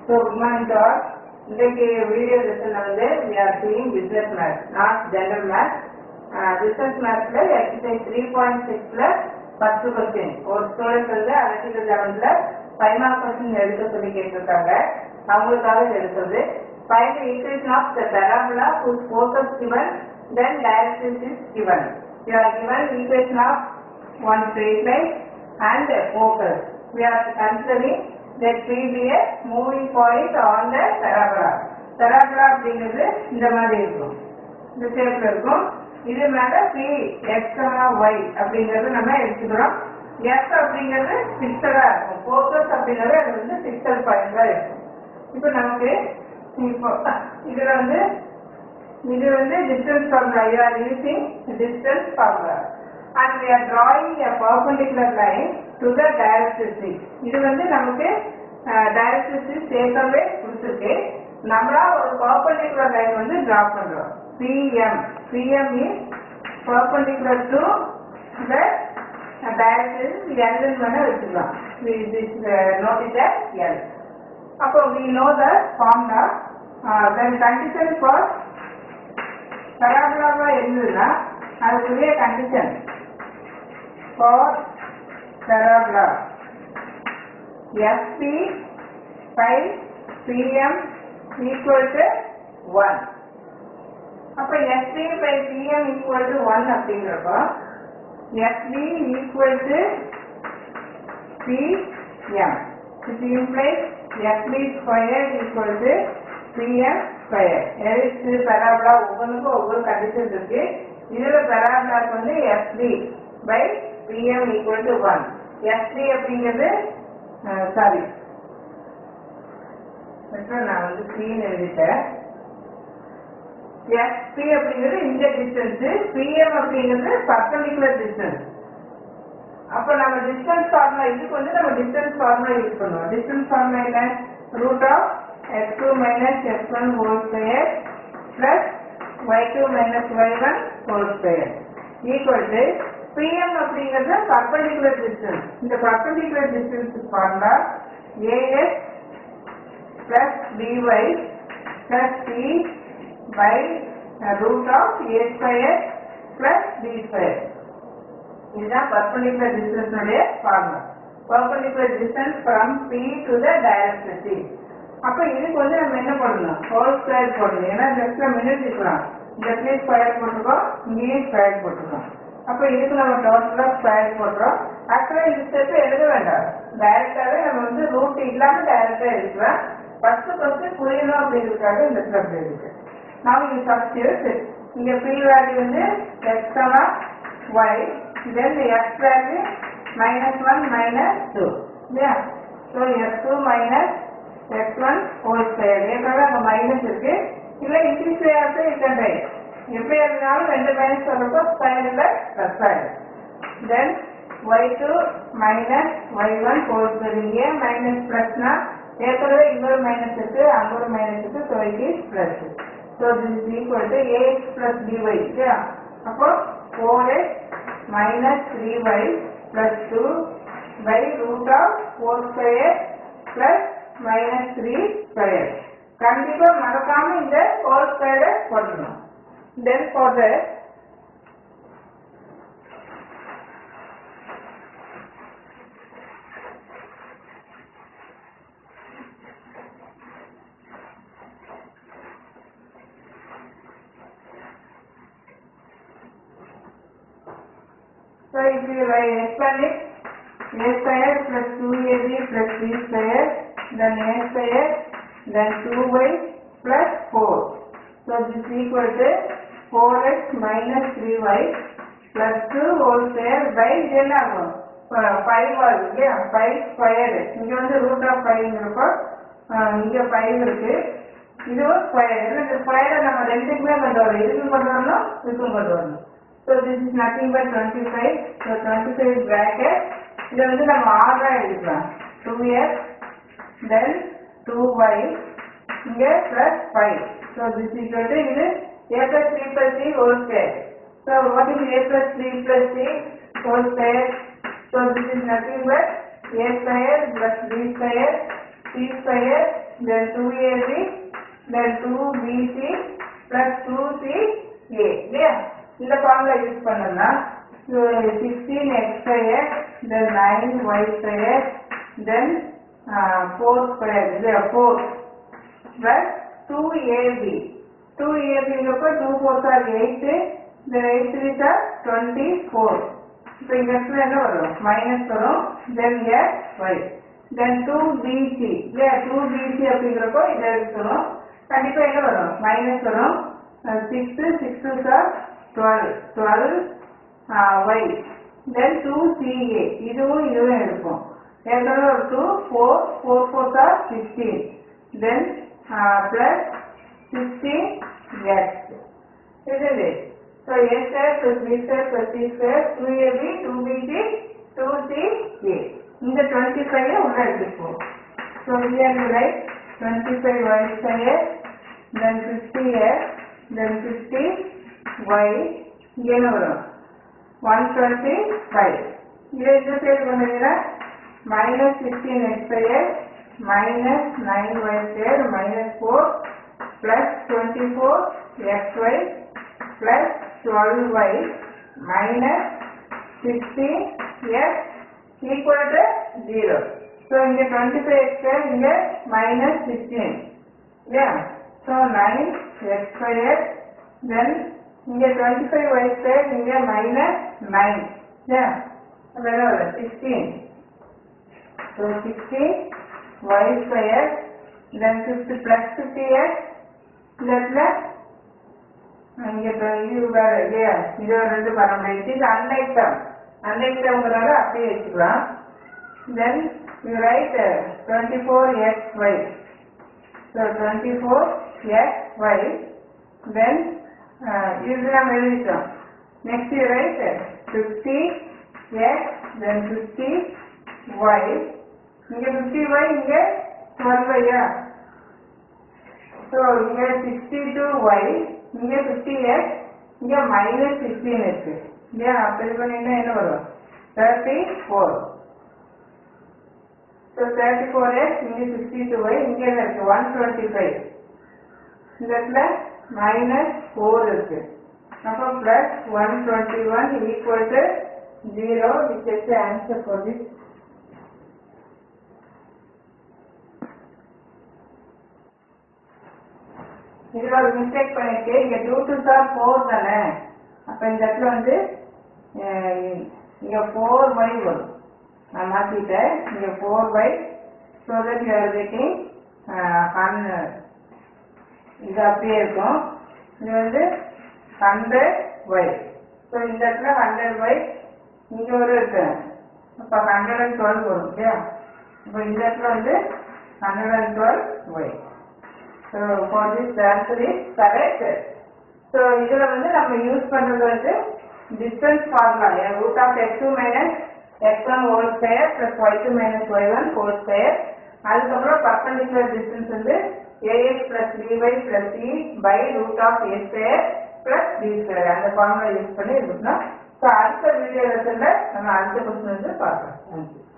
So good all இன்றைக்கு video லெசன்ல வந்து we are seeing business math not general math business மேத்ஸ்ல exercise three point சிக்ஸ்ல first question ஒரு ஸ்டூடெண்ட் வந்து அரசியல் லெவன்ல ஃபைவ் மார்க் கொஸ்டின் எடுக்க சொல்லி கேட்டிருக்காங்க அவங்களுக்காக இது எடுக்கிறது find equation of the parabola whose focus given then directions is given you are given equation of one straight line and a focus we are considering that P be a moving point on the parabola parabola அப்படிங்கிறது இந்த மாதிரி இருக்கும் இந்த ஷேப்ல இருக்கும் இது மேல B X Y அப்படிங்கறது நம்ம எடுத்துக்கிறோம் எஸ் அப்படிங்கிறது பிக்சடா இருக்கும் போக்கஸ் அப்படிங்கிறது அது வந்து பிக்சல் பாயிண்டா இருக்கும் இப்போ நமக்கு இப்போ இதுல வந்து இது வந்து distance formula you are using distance formula and we are drawing a perpendicular line to the directrix இது வந்து நமக்கு டைரக்ட்ரிக்ஸ் சேர்க்கவே கொடுத்துருக்கு நம்மளா ஒரு perpendicular லைன் வந்து டிரா பண்றோம் PM PM is perpendicular to the directrix L ன்னு வேணா வச்சுக்கலாம் this uh, note it as L அப்போ we know the formula uh, then condition for parabola இருந்ததுன்னா அதுக்குரிய condition for parabola FP by PM equal to 1 அப்ப FP by PM equal to 1 அப்படிங்கிறப்போ FB equal to PM it implies FB squared equal to PM squared எதுக்கு parabola ஒவ்வொன்றுக்கும் ஒவ்வொரு condition இருக்கு இதுல parabola வந்து FB by PM equal to 1 FB அப்படிங்கிறது sorry நான் வந்து ஸ்க்ரீன் எழுதிட்டேன் FP அப்படிங்கிறது இந்த டிஸ்டன்ஸ் PM அப்படிங்கிறது பர்பண்டிகுலர் டிஸ்டன்ஸ் அப்ப நம்ம டிஸ்டன்ஸ் ஃபார்முலா இதுக்கு வந்து நம்ம டிஸ்டன்ஸ் ஃபார்முலா யூஸ் பண்ணுவோம் டிஸ்டன்ஸ் ஃபார்முலா என்ன root of x two minus x one whole square plus y two minus y one whole square equal to PM அப்படிங்கிறது perpendicular distance இந்த perpendicular distance formula ax plus by plus c by root of a square plus b square இதுதான் perpendicular டிஸ்டன்ஸுடைய formula perpendicular distance from p to the directrix அப்ப இதுக்கு வந்து நம்ம என்ன பண்ணணும் ஹோல் ஸ்கொயர் போடணும் ஏன்னா இந்த இடத்துல மினிட் இருக்கலாம் இந்த இடத்துல ஸ்கொயர் போட்டுருக்கோம் இங்கேயும் ஸ்கொயர் போட்டுருக்கோம் அப்ப இதுக்கு நம்ம டோட்டலா ஸ்கொயர் போடுறோம் ஆக்சுவலா இந்த ஸ்டெப் எழுத வேண்டாம் டைரக்டாவே நம்ம வந்து ரூட் இல்லாம டைரக்டா எழுதலாம் ஃபர்ஸ்ட் ஃபர்ஸ்ட் புரியணும் அப்படிங்கிறதுக்காக இந்த ஸ்டெப் இருக்கு நாம் இது சப்ஸ்டியூட் இங்க பி வேல்யூ வந்து x y then the x value minus 1 minus 2 yeah so x2 minus x1 whole square ஏற்கனவே அங்க மைனஸ் இருக்கு இல்ல இன்க்ரீஸ் ஆகிட்டு இருக்கண்டே எப்படி இருந்தாலும் ரெண்டு மைனஸ் வரப்போ ஸ்கொயர் இல்ல பிளஸ் ஆயிடும் then y2 minus y1 whole square இங்கே மைனஸ் பிளஸ்னா ஏற்கனவே இன்னொரு மைனஸ் இருக்கு அங்க ஒரு மைனஸ் இருக்கு so it is plus so this is equal to ax plus dy இல்லையா அப்போ four x minus 3y plus 2 by root of 4 square plus minus 3 square. கண்டிப்பா மறக்காம இந்த ஹோல் ஸ்கொயரை போடணும் then for the So if you write expand it, a square plus 2ab plus b square, then a square, then 2y plus 4. So this is equal to 4x minus 3y plus 2 whole square by இது என்ன ஆகும் 5 ஆகும் இல்லையா 5 square இங்க வந்து root of 5ங்கிறப்போ இங்க 5 இருக்கு இதுவும் ஸ்கொயர் இந்த ஸ்கொயரை நம்ம ரெண்டுக்குமே கொண்டு வரணும் இதுக்கும் கொண்டு வரணும் இதுக்கும் கொண்டு வரணும் So this is nothing but 25. So 25 is bracket. இதை வந்து நம்ம ஆறா எழுதிக்கலாம் 2x then 2y இங்க plus 5. So this is equal to இது a plus 3 plus c whole square. So what is a plus 3 plus c whole square? So this is nothing but a square plus b square c square then 2ab then 2bc plus 2ca இல்லையா இந்த formula use பண்ணோம்னா sixteen x square then nine y square then four square இது four plus 2ab 2ab ங்கப்ப 2 4s are 8 then 8 3s are 24 இப்போ இங்க இடத்துல என்ன வரும் மைனஸ் வரும் then x y then 2bc இல்லையா 2bc அப்படிங்கிறப்போ இதை எடுக்கணும் கண்டிப்பா என்ன வரும் மைனஸ் வரும் six six are twelve twelve y then two CA இதுவும் இதுவும் எடுப்போம் ஏற்கனவே ஒரு two four four four are sixteen then plus 16 x. Isn't it? So a square plus b square plus c square 2ab 2bc 2ca. இந்த 25 உள்ள எடுத்துப்போம். So here you write 25 y square then 50x then 50 y இங்க என்ன வரும் 125 இதை இந்த side பண்ணுவீங்கன்னா minus 16 x square minus 9 y square minus 4 plus 24 xy plus 12y minus 16 x equal to 0. So, இங்க 25 x square இங்க minus 16. Yeah. So, 9 x square then இங்க 25 y square இங்க minus 9. Yeah. அப்ப என்ன வரும் 16. So 16 y square then 50 plus 50x இந்த இடத்துல இங்க இப்ப இது வேற இல்லையா இது ஒரு ரெண்டு பண்ண முடியாது இது அன்லைக் டேர்ம் அன்லைக் டேர்ம்ங்கிறனால அப்படியே வச்சுக்கலாம் then you write twenty four x y so twenty four x y then இது நம்ம எழுதிட்டோம் next you write fifty x then fifty y இங்க 50y இங்க 12y ஸோ இங்க 62y இங்க 50x இங்க மைனஸ் 16 இருக்கு இல்லையா அப்ப இது பண்ணீங்கன்னா என்ன வரும் 34 ஸோ 34x இங்க 62y இங்க என்ன இருக்கு 125 இந்த இடத்துல மைனஸ் 4 இருக்கு அப்போ plus 121 equal to 0 which is the answer for this இதுல ஒரு மிஸ்டேக் பண்ணிட்டு இங்க டூ டூ சார் ஃபோர் தானே அப்ப இந்த இடத்துல வந்து அஹ், இங்க ஃபோர் பை வரும் நான் மாத்திட்டேன் இங்க four by so that you are getting இது அப்படியே இருக்கும் இது வந்து ஹண்ட்ரட் ஒய் ஸோ இந்த இடத்துல ஹண்ட்ரட் ஒய் இங்க ஒரு இருக்கு அப்ப ஹண்ட்ரட் அண்ட் டுவெல் வரும் இல்லையா இப்போ இந்த இடத்துல வந்து hundred and twelve y so for this answer is correct so இதில் வந்து நம்ம யூஸ் பண்ணுறது வந்து distance formula root of x two minus x one whole square plus y two minus y one whole square அதுக்கப்புறம் perpendicular distance வந்து ax plus by plus c by root of a square plus b square அந்த formula use பண்ணி இருக்கணும் so அடுத்த video லெசனில் நம்ம அடுத்த question வந்து பார்க்கலாம் தேங்க்யூ